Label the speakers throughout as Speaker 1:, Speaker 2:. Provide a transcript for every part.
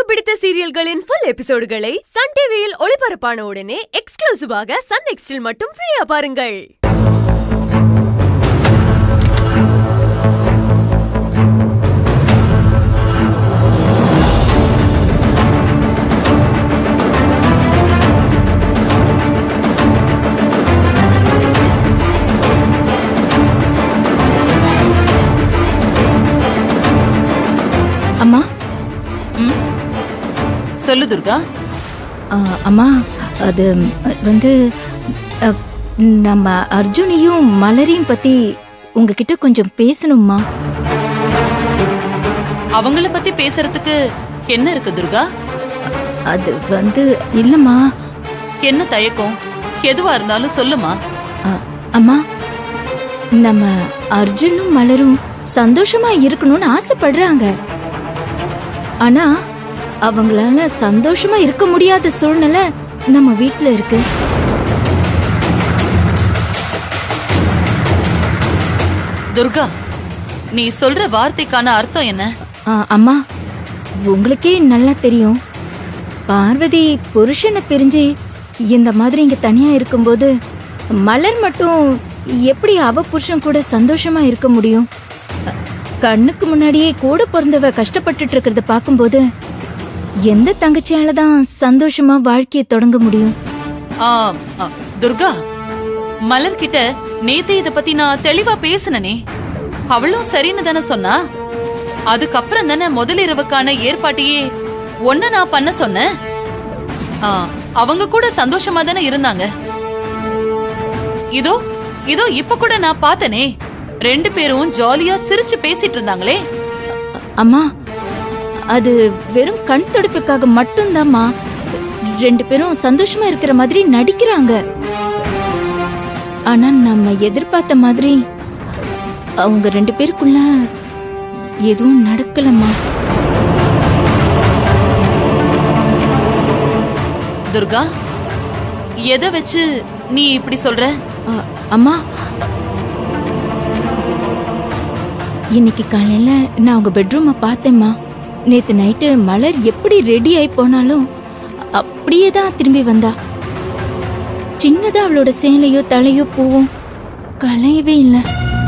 Speaker 1: பிடித்த சீரியல்களின் full எபிசோடுகளை Sun டிவியில் ஒளிபரப்பான உடனே எக்ஸ்க்ளூசிவாக சன் நெக்ஸ்டில் மட்டும் ஃப்ரீயா பாருங்கள்
Speaker 2: அம்மா
Speaker 3: சொல்லு துர்கா
Speaker 2: ஆ, அம்மா அது அ, வந்து அ, நம்ம அர்ஜுனையும் மலரையும் பத்தி உங்ககிட்ட கொஞ்சம் பேசணும்மா
Speaker 3: அவங்கள பத்தி பேசுறதுக்கு என்ன இருக்கு துர்கா
Speaker 2: அது வந்து இல்லம்மா
Speaker 3: என்ன தயக்கம் எதுவா இருந்தாலும் சொல்லுமா
Speaker 2: அ, அம்மா நம்ம அர்ஜுனும் மலரும் சந்தோஷமா இருக்கணும்னு ஆசைப்படுறாங்க ஆனா அவங்களால சந்தோஷமா இருக்க முடியாத சூழ்நிலை நம்ம வீட்ல இருக்கு
Speaker 3: துர்கா நீ சொல்ற வார்த்தைக்கான அர்த்தம் என்ன
Speaker 2: ஆ, அம்மா உங்களுக்கே நல்லா தெரியும் பார்வதி புருஷனை பிரிஞ்சு இந்த மாதிரி இங்க தனியா இருக்கும்போது மலர் மட்டும் எப்படி அவ புருஷன் கூட சந்தோஷமா இருக்க முடியும் அ, கண்ணுக்கு முன்னாடியே கூட பிறந்தவ கஷ்டப்பட்டுட்டு இருக்கிறத பார்க்கும்போது எந்த தங்கச்சியால தான் சந்தோஷமா வாழ்க்கையை தொடங்க முடியும்
Speaker 3: ஆ, ஆ, துர்கா மலர் கிட்ட நேத்து இத பத்தி நான் தெளிவா பேசினனே அவளும் சரின்னு தானே சொன்னா அதுக்கப்புறம் தானே முதல் இரவுக்கான ஏற்பாட்டையே ஒன்ன நான் பண்ண சொன்னேன் ஆ, அவங்க கூட சந்தோஷமா தானே இருந்தாங்க இதோ இதோ இப்ப கூட நான் பார்த்தனே ரெண்டு பேரும் ஜாலியா சிரிச்சு பேசிட்டு இருந்தாங்களே
Speaker 2: அம்மா அது வெறும் கண் துடைப்புக்காக மட்டும்தாம்மா ரெண்டு பேரும் சந்தோஷமா இருக்கிற மாதிரி நடிக்கிறாங்க ஆனா நம்ம எதிர்பார்த்த மாதிரி அவங்க ரெண்டு பேருக்குள்ள எதுவும் நடக்கலம்மா
Speaker 3: துர்கா எதை வச்சு நீ இப்படி சொல்ற
Speaker 2: அ, அம்மா இன்னைக்கு காலையில நான் அவங்க பெட்ரூமை பார்த்தேம்மா நேத்து நைட்டு மலர் எப்படி ரெடி ஆகி போனாலும் அப்படியே தான் திரும்பி வந்தா சின்னதா அவளோட சேலையோ தலையோ பூவும் கலையவே இல்லை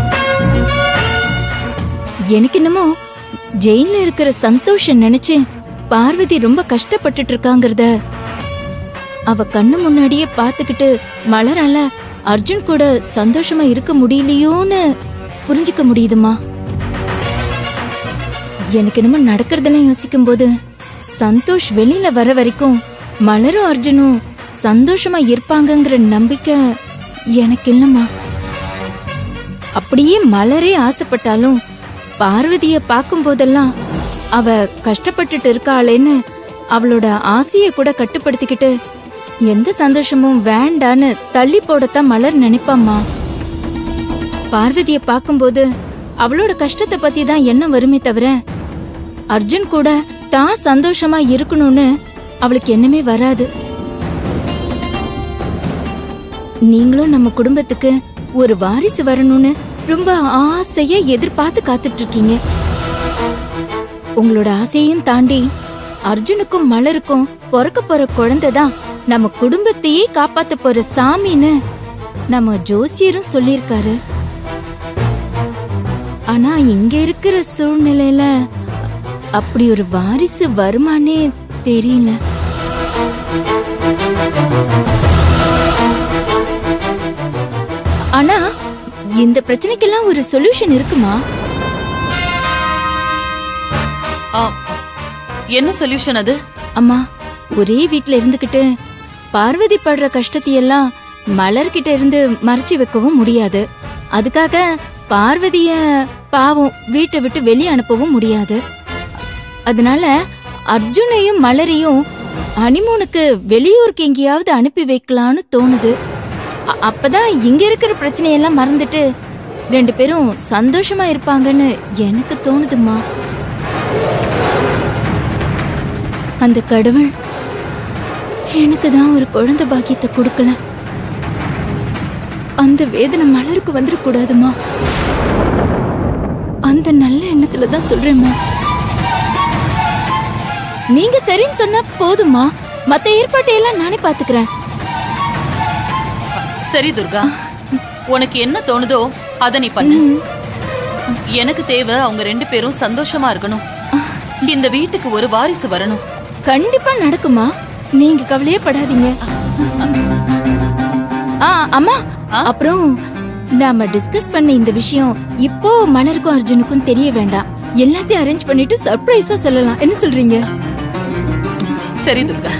Speaker 2: எனக்கு என்னமோ ஜெயில இருக்கிற சந்தோஷம் நினைச்சு பார்வதி ரொம்ப கஷ்டப்பட்டுட்டு இருக்காங்கிறத அவ கண்ணு முன்னாடியே பாத்துக்கிட்டு மலரால அர்ஜுன் கூட சந்தோஷமா இருக்க முடியலையோன்னு புரிஞ்சுக்க முடியுதுமா எனக்கு என்னமோ நடக்கிறதெல்லாம் யோசிக்கும் போது சந்தோஷ் வெளியில வர வரைக்கும் மலரும் அர்ஜுனும் சந்தோஷமா இருப்பாங்கங்கிற நம்பிக்கை எனக்கு இல்லம்மா அப்படியே மலரே ஆசைப்பட்டாலும் பார்வதிய பார்க்கும் போதெல்லாம் அவ கஷ்டப்பட்டுட்டு இருக்காளேன்னு அவளோட ஆசையை கூட கட்டுப்படுத்திக்கிட்டு எந்த சந்தோஷமும் வேண்டான்னு தள்ளி போடத்தான் மலர் நினைப்பாம்மா பார்வதிய பார்க்கும்போது அவளோட கஷ்டத்தை பத்தி தான் எண்ணம் வருமே தவிர அர்ஜுன் கூட தான் சந்தோஷமா இருக்கணும்னு அவளுக்கு எண்ணமே வராது நீங்களும் நம்ம குடும்பத்துக்கு ஒரு வாரிசு வரணும்னு ரொம்ப ஆசையா எதிர்பார்த்து காத்துட்டு இருக்கீங்க உங்களோட ஆசையையும் தாண்டி அர்ஜுனுக்கும் மலருக்கும் பிறக்க போற குழந்தை தான் நம்ம குடும்பத்தையே காப்பாத்த போற சாமின்னு நம்ம ஜோசியரும் சொல்லியிருக்காரு ஆனா இங்க இருக்கிற சூழ்நிலையில அப்படி ஒரு வாரிசு வருமானே தெரியல ஆனா இந்த பிரச்சனைக்கெல்லாம் ஒரு சொல்யூஷன் இருக்குமா
Speaker 3: ஆ, என்ன சொல்யூஷன் அது
Speaker 2: அம்மா ஒரே வீட்ல இருந்துகிட்டு பார்வதி படுற கஷ்டத்தையெல்லாம் மலர்கிட்ட இருந்து மறைச்சு வைக்கவும் முடியாது அதுக்காக பார்வதிய பாவம் வீட்டை விட்டு வெளியே அனுப்பவும் முடியாது அதனால அர்ஜுனையும் மலரையும் ஹனிமூனுக்கு வெளியூருக்கு எங்கேயாவது அனுப்பி வைக்கலான்னு தோணுது அ- அப்பதான் இங்க இருக்கிற பிரச்சனையெல்லாம் மறந்துட்டு ரெண்டு பேரும் சந்தோஷமா இருப்பாங்கன்னு எனக்கு தோணுதுமா அந்த கடவுள் எனக்கு தான் ஒரு குழந்தை பாக்கியத்தை கொடுக்கல அந்த வேதனை மலருக்கு வந்துடக்கூடாதுமா அந்த நல்ல எண்ணத்துல தான் சொல்றேம்மா நீங்க சரின்னு சொன்னா போதுமா மத்த ஏற்பாட்டை எல்லாம் நானே பாத்துக்கிறேன்
Speaker 3: சரி துர்கா உனக்கு என்ன தோணுதோ அத நீ பண்ணு எனக்கு தேவை அவங்க ரெண்டு பேரும் சந்தோஷமா இருக்கணும் இந்த வீட்டுக்கு ஒரு வாரிசு வரணும்
Speaker 2: கண்டிப்பா நடக்குமா நீங்க கவலையே படாதீங்க ஆ அம்மா அப்புறம் நாம டிஸ்கஸ் பண்ண இந்த விஷயம் இப்போ மலருக்கும் அர்ஜுனுக்கும் தெரிய வேண்டாம் எல்லாத்தையும் அரேஞ்ச் பண்ணிட்டு சர்ப்ரைஸா சொல்லலாம் என்ன சொல்றீங்க
Speaker 3: சரி துர்கா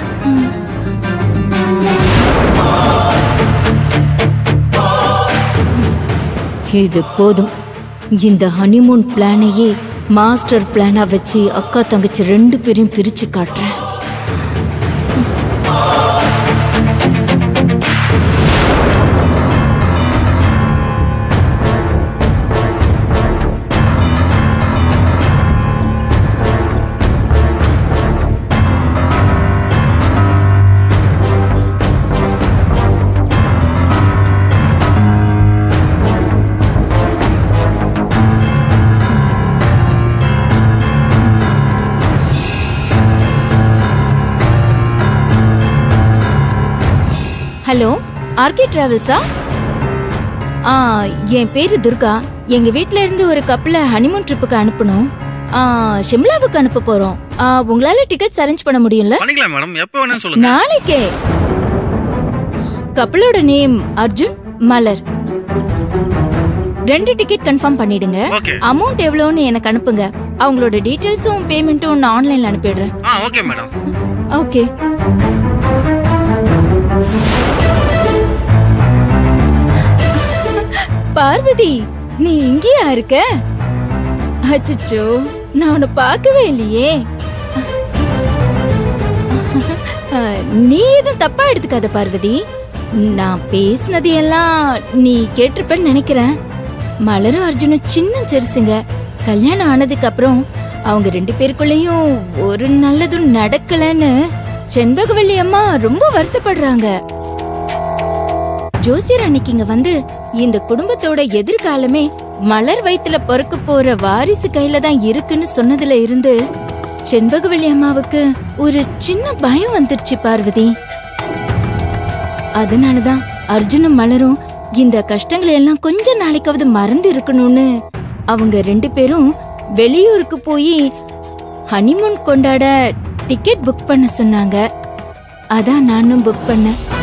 Speaker 2: இது போதும் இந்த ஹனிமூன் பிளானையே மாஸ்டர் பிளானா வச்சு அக்கா தங்கச்சி ரெண்டு பேரையும் பிரிச்சு காட்டுறேன் ஹலோ ஆர்கே டிராவல்ஸா ஆ என் பேரு துர்கா எங்க வீட்ல இருந்து ஒரு கப்பல ஹனிமூன் ட்ரிப்புக்கு அனுப்பணும் ஆ ஷிம்லாவுக்கு அனுப்ப போறோம் ஆ, உங்களால டிக்கெட்ஸ் அரேஞ்ச் பண்ண முடியும்ல
Speaker 4: பண்ணிக்கலாம் மேடம் எப்போ வேணும்னு சொல்லுங்க
Speaker 2: நாளைக்கே கப்பலோட நேம் அர்ஜுன் மலர் ரெண்டு டிக்கெட் கன்ஃபார்ம் பண்ணிடுங்க
Speaker 4: ஓகே
Speaker 2: அமௌண்ட் எவ்வளோன்னு எனக்கு அனுப்புங்க அவங்களோட டீடைல்ஸும் பேமெண்ட்டும் நான் ஆன்லைன்ல அனுப்பிடுறேன்
Speaker 4: ஆ ஓகே மேடம்
Speaker 2: ஓகே பார்வதி நீ இங்கேயா இருக்க அச்சச்சோ நான் உன்னை பார்க்கவே இல்லையே அஹ், நீ எதுவும் தப்பா எடுத்துக்காத பார்வதி நான் பேசினது எல்லாம் நீ கேட்டிருப்பேன்னு நினைக்கிறேன் மலரும் அர்ஜுனும் சின்ன சிறுசுங்க கல்யாணம் ஆனதுக்கு அப்புறம் அவங்க ரெண்டு பேருக்குள்ளேயும் ஒரு நல்லதும் நடக்கலன்னு செண்பகவல்லி அம்மா ரொம்ப வருத்தப்படுறாங்க ஜோசியர் அன்னைக்கு இங்க வந்து இந்த குடும்பத்தோட எதிர்காலமே மலர் வயித்துல பிறக்க போற வாரிசு கையில தான் இருக்குன்னு சொன்னதுல இருந்து செண்பகவல்லி அம்மாவுக்கு ஒரு சின்ன பயம் வந்துருச்சு பார்வதி அதனாலதான் அர்ஜுனும் மலரும் இந்த கஷ்டங்களை எல்லாம் கொஞ்ச நாளைக்காவது மறந்து இருக்கணும்னு அவங்க ரெண்டு பேரும் வெளியூருக்கு போய் ஹனிமூன் கொண்டாட டிக்கெட் புக் பண்ண சொன்னாங்க அதான் நானும் புக் பண்ணேன்